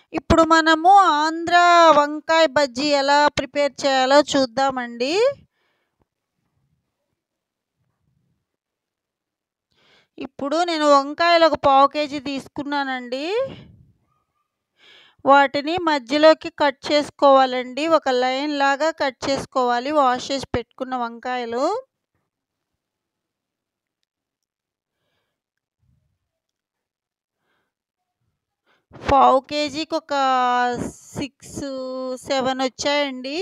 ఇప్పుడు మనము ఆంధ్ర వంకాయ బజ్జీ ఎలా ప్రిపేర్ చేయాలో చూద్దామండి ఇప్పుడు నేను వంకాయలు ఒక పావు కేజీ తీసుకున్నానండి వాటిని మధ్యలోకి కట్ చేసుకోవాలండి ఒక లైన్ లాగా కట్ చేసుకోవాలి వాష్ చేసి పెట్టుకున్న వంకాయలు పావు కేజీకి ఒక సిక్స్ సెవెన్ వచ్చాయండి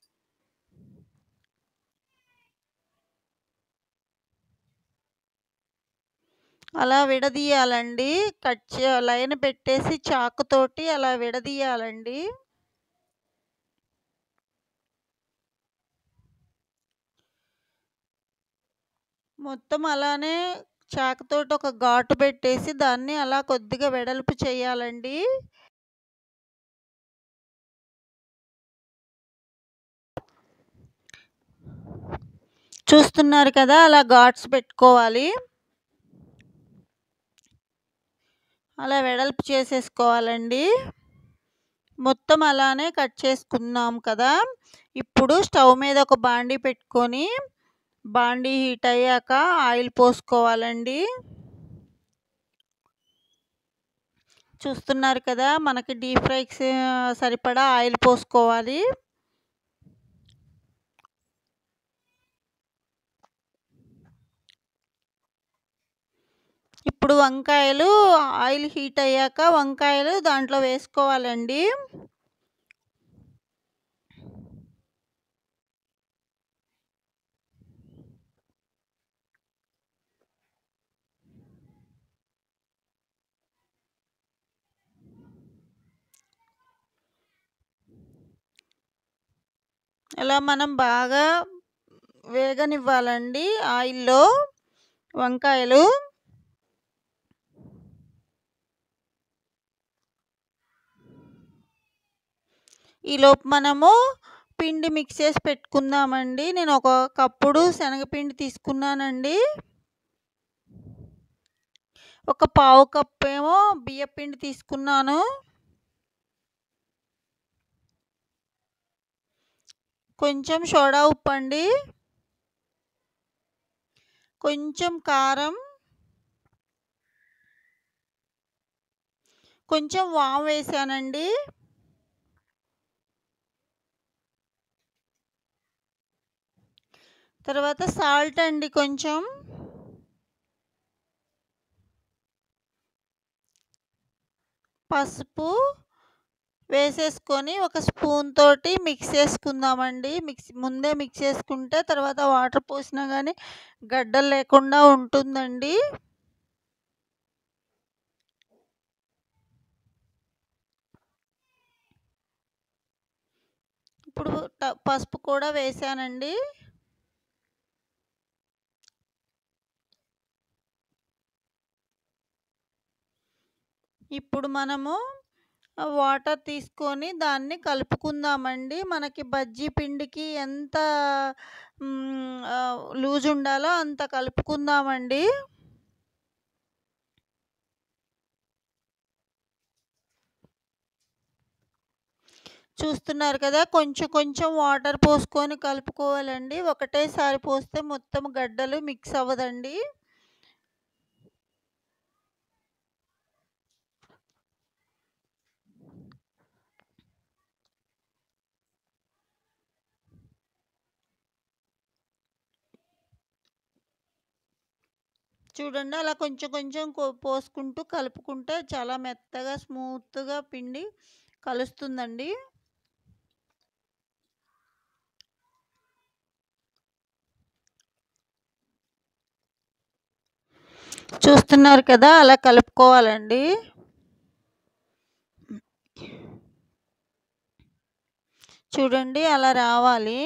అలా విడదీయాలండి కట్ చే లైన్ పెట్టేసి చాకుతోటి అలా విడదీయాలండి మొత్తం అలానే చాకుతోటి ఒక ఘాటు పెట్టేసి దాన్ని అలా కొద్దిగా వెడల్పు చేయాలండి చూస్తున్నారు కదా అలా ఘాట్స్ పెట్టుకోవాలి అలా వెడల్పు చేసేసుకోవాలండి మొత్తం అలానే కట్ చేసుకున్నాం కదా ఇప్పుడు స్టవ్ మీద ఒక బాండీ పెట్టుకొని బాండీ హీట్ అయ్యాక ఆయిల్ పోసుకోవాలండి చూస్తున్నారు కదా మనకి డీప్ ఫ్రైకి సరిపడా ఆయిల్ పోసుకోవాలి ఇప్పుడు వంకాయలు ఆయిల్ హీట్ అయ్యాక వంకాయలు దాంట్లో వేసుకోవాలండి ఇలా మనం బాగా వేగనివ్వాలండి ఆయిల్లో వంకాయలు ఈలోపు మనము పిండి మిక్స్ చేసి పెట్టుకుందామండి నేను ఒక కప్పుడు శనగపిండి తీసుకున్నానండి ఒక పావు కప్ ఏమో బియ్యపిండి తీసుకున్నాను కొంచెం సోడా ఉప్పు అండి కొంచెం కారం కొంచెం వాము వేసానండి తర్వాత సాల్ట్ అండి కొంచెం పసుపు వేసేసుకొని ఒక స్పూన్ తోటి మిక్స్ చేసుకుందామండి మిక్స్ ముందే మిక్స్ చేసుకుంటే తర్వాత వాటర్ పోసినా కానీ గడ్డలు లేకుండా ఉంటుందండి ఇప్పుడు పసుపు కూడా వేసానండి ఇప్పుడు మనము వాటర్ తీసుకొని దాన్ని కలుపుకుందామండి మనకి బజ్జీ పిండికి ఎంత లూజ్ ఉండాలో అంత కలుపుకుందామండి చూస్తున్నారు కదా కొంచెం కొంచెం వాటర్ పోసుకొని కలుపుకోవాలండి ఒకటేసారి పోస్తే మొత్తం గడ్డలు మిక్స్ అవ్వదండి చూడండి అలా కొంచెం కొంచెం పోసుకుంటూ కలుపుకుంటే చాలా మెత్తగా స్మూత్గా పిండి కలుస్తుందండి చూస్తున్నారు కదా అలా కలుపుకోవాలండి చూడండి అలా రావాలి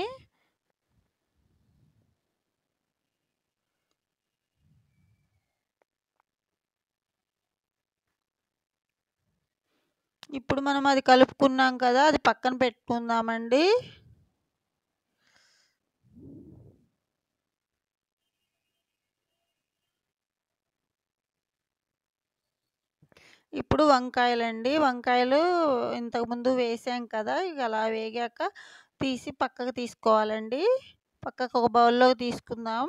ఇప్పుడు మనం అది కలుపుకున్నాం కదా అది పక్కన పెట్టుకుందామండి ఇప్పుడు వంకాయలండి. వంకాయలు ఇంతకుముందు వేసాం కదా! ఇక అలా వేగాక తీసి పక్కకు తీసుకోవాలండి. పక్కకు ఒక బౌల్‌లోకి తీసుకుందాం.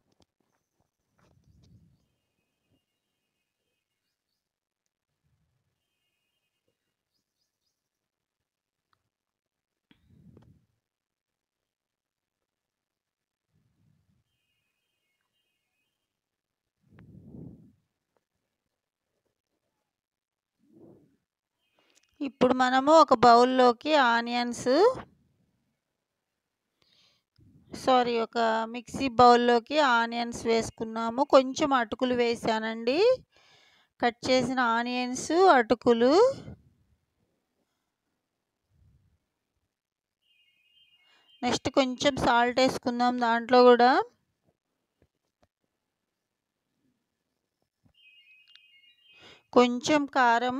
ఇప్పుడు మనము ఒక బౌల్‌లోకి ఆనియన్స్ సారీ ఒక మిక్సీ బౌల్‌లోకి ఆనియన్స్ వేసుకున్నాము. కొంచెం అటుకులు వేసానండి. కట్ చేసిన ఆనియన్స్, అటుకులు నెక్స్ట్ కొంచెం సాల్ట్ ఏసుకుందాం దాంట్లో గూడా. కొంచెం కారం.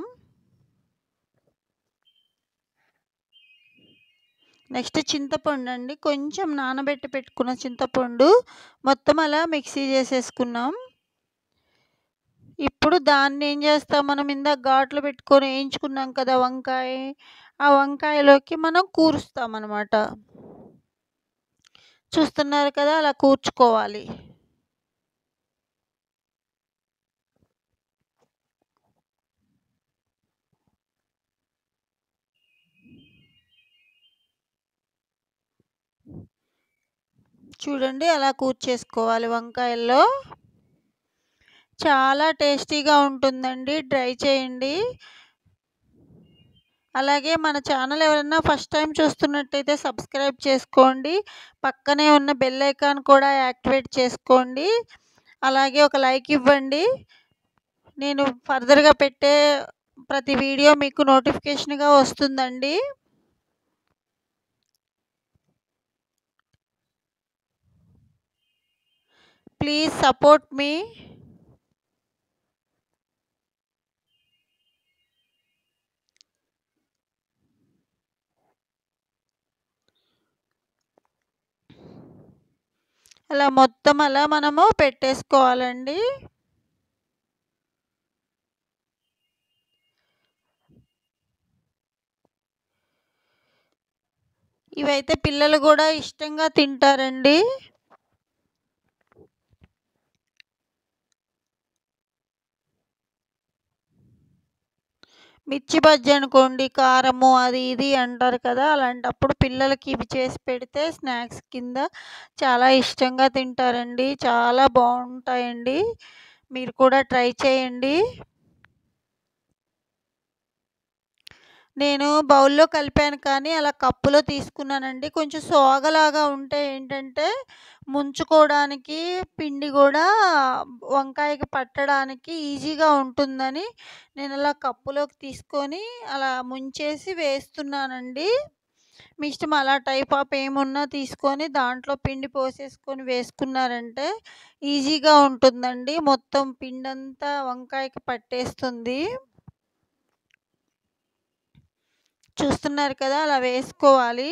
నెక్స్ట్ చింతపండండి. కొంచెం నానబెట్టి పెట్టుకున్న చింతపండు మొత్తం అలా మిక్సీ చేసేసుకున్నాం. ఇప్పుడు దాన్నేం చేస్తాం మనం ఇందాక ఘాట్లు పెట్టుకొని ఏయించుకున్నాం కదా వంకాయ, ఆ వంకాయలోకి మనం కూరుస్తామనమాట. చూస్తున్నారు కదా! అలా కూర్చుకోవాలి. చూడండి అలా కూర్చేసుకోవాలి వంకాయల్లో. చాలా టేస్టీగా ఉంటుందండి. ట్రై చేయండి. అలాగే మన ఛానల్ ఎవరైనా ఫస్ట్ టైమ్ చూస్తున్నట్టయితే సబ్స్క్రైబ్ చేసుకోండి. పక్కనే ఉన్న బెల్ ఐకాన్ కూడా యాక్టివేట్ చేసుకోండి. అలాగే ఒక లైక్ ఇవ్వండి. నేను ఫర్దర్‌గా పెట్టే ప్రతి వీడియో మీకు నోటిఫికేషన్‌గా వస్తుందండి. Please support me. అలా మొత్తం అలా మనము పెట్టేసుకోవాలండి. ఇవైతే పిల్లలు గూడా ఇష్టంగా తింటారండి. మిర్చి బజ్జీ అనుకోండి కారము అది ఇది అంటారు కదా! అలాంటప్పుడు పిల్లలకి ఇవి చేసి పెడితే స్నాక్స్ కింద చాలా ఇష్టంగా తింటారండి. చాలా బావుంటాయండి. మీరు కూడా ట్రై చేయండి. నేను బౌల్‌లో కలిపాను కానీ అలా కప్పులో తీసుకున్నానండి. కొంచెం సోగలాగా ఉంటే ఏంటంటే ముంచుకోవడానికి పిండి గూడా వంకాయకి పట్టడానికి ఈజీగా ఉంటుందని నేను అలా కప్పులోకి తీసుకొని అలా ముంచేసి వేస్తున్నానండి. మీ ఇష్టం అలా టైప్ ఆఫ్ ఏమున్నా తీసుకొని దాంట్లో పిండి పోసేసుకొని వేసుకున్నారంటే ఈజీగా ఉంటుందండి. మొత్తం పిండంతా వంకాయకి పట్టేస్తుంది. చూస్తున్నారు కదా! అలా వేసుకోవాలి.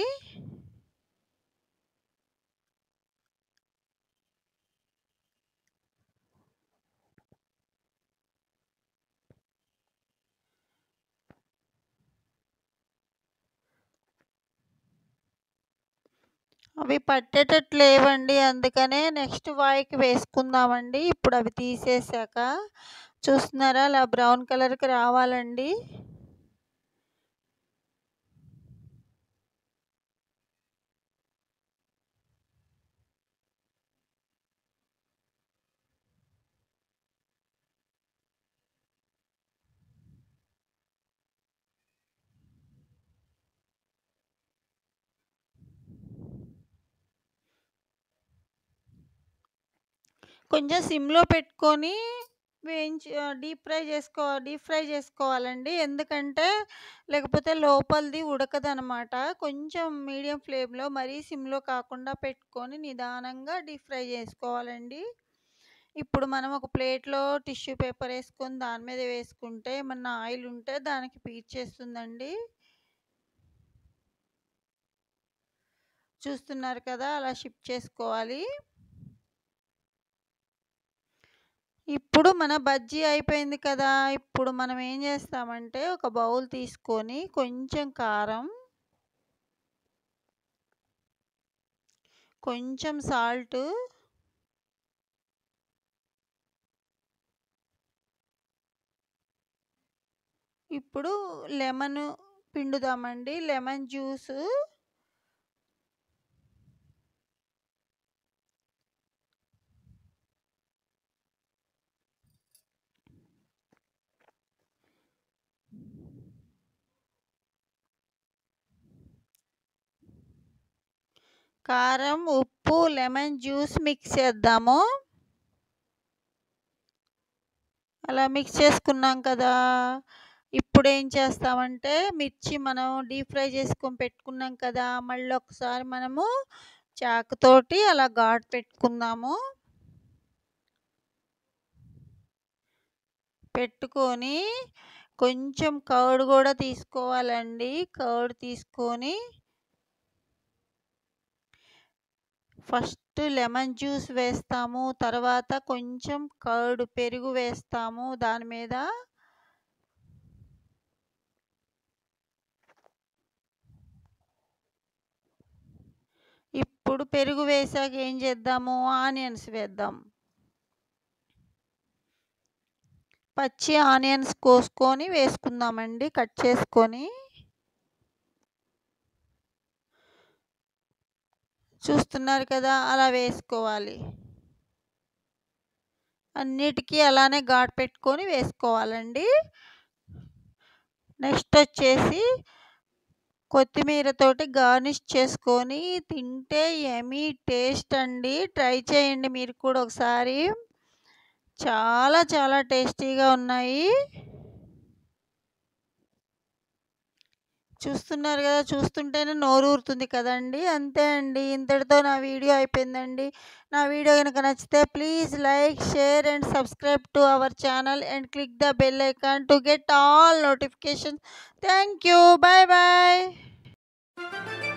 అవి పట్టేటట్టు లేవండి. అందుకనే నెక్స్ట్ వాయికి వేసుకుందామండి. ఇప్పుడు అవి తీసేసాక చూస్తున్నారా? అలా బ్రౌన్ కలర్‌కి రావాలండి. కొంచెం సిమ్‌లో పెట్టుకొని వేయించి ఆహ్, డీప్ ఫ్రై చేసుకో డీప్ ఫ్రై చేసుకోవాలండి. ఎందుకంటే లేకపోతే లోపలిది ఉడకదనమాట. కొంచెం మీడియం ఫ్లేమ్‌లో మరీ సిమ్‌లో కాకుండా పెట్టుకొని నిదానంగా డీప్ ఫ్రై చేసుకోవాలండి. ఇప్పుడు మనం ఒక ప్లేట్‌లో టిష్యూ పేపర్ ఏసుకొని దాని మీద వేసుకుంటే ఏమన్నా ఆయిల్ ఉంటే దానికి పీల్చేస్తుందండి. చూస్తున్నారు కదా! అలా షిఫ్ట్ చేసుకోవాలి. ఇప్పుడు మన బజ్జీ అయిపోయింది కదా! ఇప్పుడు మనం ఏం చేస్తామంటే ఒక బౌల్ తీసుకొని కొంచెం కారం కొంచెం సాల్టు ఇప్పుడు లెమను పిండుదామండి. లెమన్ జ్యూసు కారం, ఉప్పు, లెమన్ జ్యూస్ మిక్స్ చేద్దాము. అలా మిక్స్ చేసుకున్నాం కదా! ఇప్పుడేం చేస్తామంటే మిర్చి మనం డీప్ ఫ్రై చేసుకొని పెట్టుకున్నాం కదా! మళ్ళొకసారి మనము చాకుతోటి అలా ఘాటు పెట్టుకుందాము. పెట్టుకొని కొంచెం కర్డ్ కూడా తీసుకోవాలండి. కర్డ్ తీసుకొని ఫస్ట్ లెమన్ జ్యూస్ వేస్తాము. తర్వాత కొంచెం కర్డ్ పెరుగు వేస్తాము దాని మీద. ఇప్పుడు పెరుగు వేశాక ఏం చేద్దాము ఆనియన్స్ వేద్దాం. పచ్చి ఆనియన్స్ కోసుకొని వేసుకుందామండి కట్ చేసుకొని. చూస్తున్నారు కదా! అలా వేసుకోవాలి. అన్నిటికి అలానే ఘాటు పెట్టుకొని వేసుకోవాలండి. నెక్స్ట్ వచ్చేసి కొత్తిమీరతోటి గార్నిష్ చేసుకొని తింటే యమ్మీ టేస్ట్ అండి. ట్రై చేయండి మీరు కూడా ఒకసారి. చాలా చాలా టేస్టీగా ఉన్నాయి. చూస్తున్నారు కదా! చూస్తుంటేనే నోరూరుతుంది కదండీ! అంతే అండి. ఇంతటితో నా వీడియో అయిపోయిందండి. నా వీడియో గనుక నచ్చితే please like, share and subscribe to our channel and click the bell icon to get all notifications. Thank you. Bye by.